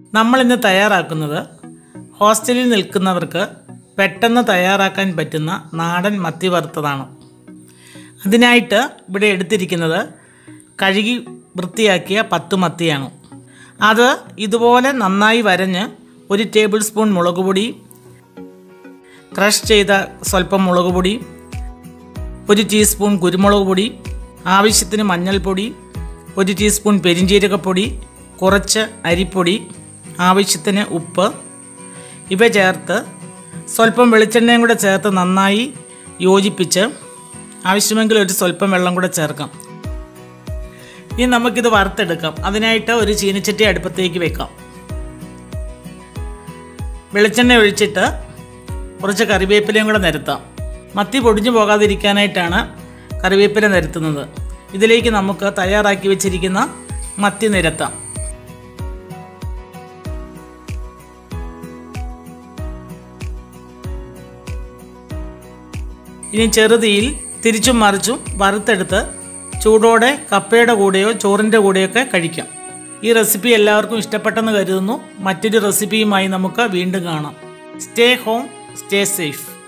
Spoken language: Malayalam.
നമ്മളിന്ന് തയ്യാറാക്കുന്നത് ഹോസ്റ്റലിൽ നിൽക്കുന്നവർക്ക് പെട്ടെന്ന് തയ്യാറാക്കാൻ പറ്റുന്ന നാടൻ മത്തി വറുത്തതാണ് അതിനായിട്ട് ഇവിടെ എടുത്തിരിക്കുന്നത് കഴുകി വൃത്തിയാക്കിയ പത്ത് മത്തിയാണ് അത് ഇതുപോലെ നന്നായി വരഞ്ഞ് ഒരു ടേബിൾ സ്പൂൺ മുളക് പൊടി ക്രഷ് ചെയ്ത സ്വല്പം മുളക് പൊടി ഒരു ടീസ്പൂൺ കുരുമുളക് പൊടി ആവശ്യത്തിന് മഞ്ഞൾപ്പൊടി ഒരു ടീസ്പൂൺ പെരിഞ്ജീരകപ്പൊടി കുറച്ച് അരിപ്പൊടി ആവശ്യത്തിന് ഉപ്പ് ഇവ ചേർത്ത് സ്വല്പം വെളിച്ചെണ്ണയും കൂടെ ചേർത്ത് നന്നായി യോജിപ്പിച്ച് ആവശ്യമെങ്കിൽ ഒരു സ്വല്പം വെള്ളം കൂടെ ചേർക്കാം ഇനി നമുക്കിത് വറുത്തെടുക്കാം അതിനായിട്ട് ഒരു ചീനച്ചട്ടി അടുപ്പത്തേക്ക് വെക്കാം വെളിച്ചെണ്ണ ഒഴിച്ചിട്ട് കുറച്ച് കറിവേപ്പിലയും കൂടെ നിരത്താം മത്തി പൊടിഞ്ഞു പോകാതിരിക്കാനായിട്ടാണ് കറിവേപ്പില നിരത്തുന്നത് ഇതിലേക്ക് നമുക്ക് തയ്യാറാക്കി വെച്ചിരിക്കുന്ന മത്തി നിരത്താം ഇനി ചെറുതീയിൽ തിരിച്ചും മറിച്ചും വറുത്തെടുത്ത് ചൂടോടെ കപ്പയുടെ കൂടെയോ ചോറിൻ്റെ കൂടെയൊക്കെ കഴിക്കാം ഈ റെസിപ്പി എല്ലാവർക്കും ഇഷ്ടപ്പെട്ടെന്ന് കരുതുന്നു മറ്റൊരു റെസിപ്പിയുമായി നമുക്ക് വീണ്ടും കാണാം സ്റ്റേ ഹോം സ്റ്റേ സേഫ്